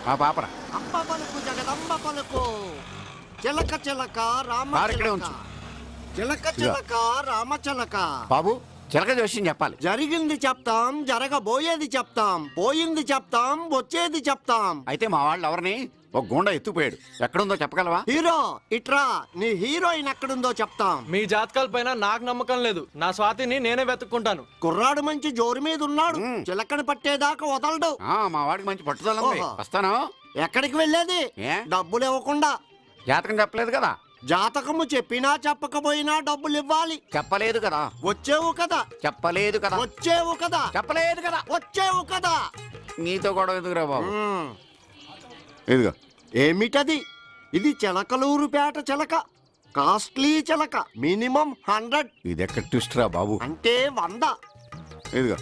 ఆ పాపరా అంబ పలుకు జగదంబ పలుకు చిలక చిలక రామ కారు ఇక్కడే చిలక ఉంచు. చిలక చిలక రామ చిలక బాబు చిలక జోష్యం చెప్పాలి జరిగింది చెప్తాం జరగబోయేది చెప్తాం పోయింది చెప్తాం వచ్చేది చెప్తాం అయితే మా వాళ్ళు ఎవరిని ఒక గుండా ఎత్తుపోయాడు ఎక్కడుందో చెప్పగలవా హీరో ఇట్రా నీ హీరోయిన్ ఎక్కడుందో చెప్తాం మీ జాతకాల పైన నాకు నమ్మకం లేదు నా స్వాతిని నేనే వెతుక్కుంటాను కుర్రాడు మంచి జోరు మీద ఉన్నాడు మ్. చిలకని పట్టేదాకా వదలడు ఆ, మా వాడికి మంచి పట్టుదల ఉంది ఓహో. వస్తాను ఎక్కడికి వెళ్ళేది ఏ? డబ్బులు ఇవ్వకుండా జాతకం చెప్పలేదు కదా జాతకము చెప్పినా చెప్పకపోయినా డబ్బులు ఇవ్వాలి చెప్పలేదు కదా వచ్చేవు కదా చెప్పలేదు కదా వచ్చేవు కదా చెప్పలేదు కదా వచ్చేవు కదా నీతో గొడవ ఎదుగురా బాబు మ్. ఇదిగో ఏమిటది ఇది చిలకలూరుపేట చిలక కాస్ట్లీ చిలక మినిమం హండ్రెడ్ ఇది ఎక్కడ ట్విస్ట్ రా బాబు అంటే వంద ఇదిగో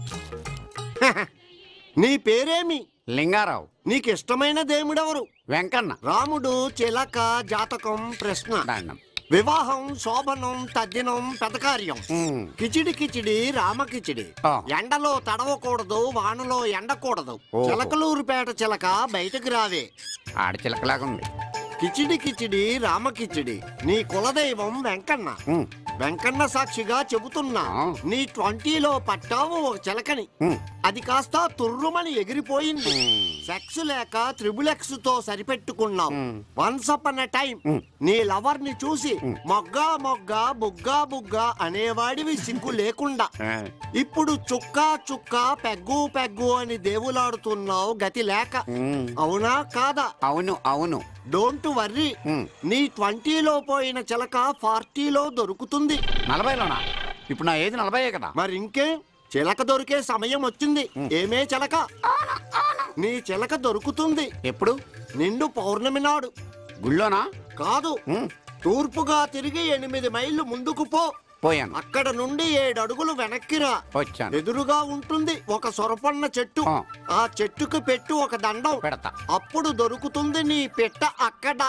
నీ పేరేమి లింగారావు నీకు ఇష్టమైన దేవుడెవరు వెంకన్న రాముడు చిలక జాతకం ప్రశ్న దండం వివాహం శోభనం తద్దినం పెదకార్యం ఉమ్. కిచిడి కిచిడి రామ కిచిడి ఆ. ఎండలో తడవకూడదు వానలో ఎండకూడదు ఓహో. చిలకలూరుపేట చిలక బయటకు రావే ఆడ చిలకలాగా ఉంది కిచిడి కిచిడి రామ కిచిడి నీ కులదైవం వెంకన్న ఉమ్. వెంకన్న సాక్షిగా చెబుతున్నా ఆ. నీ ట్వంటీలో పట్టావు ఒక చిలకని ఉమ్. అది కాస్త తుర్రుమని ఎగిరిపోయింది ఉమ్. సెక్స్ లేక త్రిబుల్ ఎక్స్ తో సరిపెట్టుకున్నావు ఉమ్. వన్స్ అన్ టైం ఉమ్. నీ లవర్ ని చూసి మొగ్గ మొగ్గ బుగ్గా బుగ్గా అనేవాడివి సిగ్గు లేకుండా ఆ, ఇప్పుడు చుక్క చుక్క పెగ్గు పెగ్గు అని దేవులాడుతున్నావు గతి లేక ఉమ్. అవునా కాదా అవును అవును డోంట్ వర్రీ ఉమ్. నీ ట్వంటీలో పోయిన చిలక ఫార్టీలో దొరుకుతుంది నలభైలోనా ఇప్పుడు నా ఏది నలభైయే కదా మరి ఇంకే చిలక దొరికే సమయం వచ్చింది ఏమే చిలక నీ చిలక దొరుకుతుంది ఎప్పుడు నిండు పౌర్ణమి నాడు గుళ్ళోనా కాదు ఉమ్. తూర్పుగా తిరిగి ఎనిమిది మైళ్ళు ముందుకు పో పోయాను అక్కడ నుండి ఏడు అడుగులు వెనక్కిరా వచ్చాను ఎదురుగా ఉంటుంది ఒక సొరపన్న చెట్టు ఆ. ఆ చెట్టుకు పెట్టు ఒక దండం పెడతా అప్పుడు దొరుకుతుంది నీ పెట్ట అక్కడ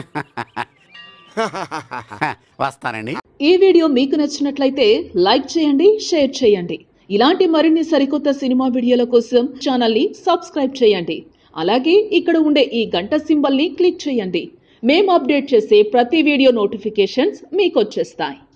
హ, వస్తానండి ఈ వీడియో మీకు నచ్చినట్లయితే లైక్ చేయండి షేర్ చేయండి ఇలాంటి మరిన్ని సరికొత్త సినిమా వీడియోల కోసం ఛానల్ని సబ్స్క్రైబ్ చేయండి అలాగే ఇక్కడ ఉండే ఈ గంట సింబల్ని క్లిక్ చేయండి మేము అప్డేట్ చేసే ప్రతి వీడియో నోటిఫికేషన్స్ మీకు వచ్చేస్తాయి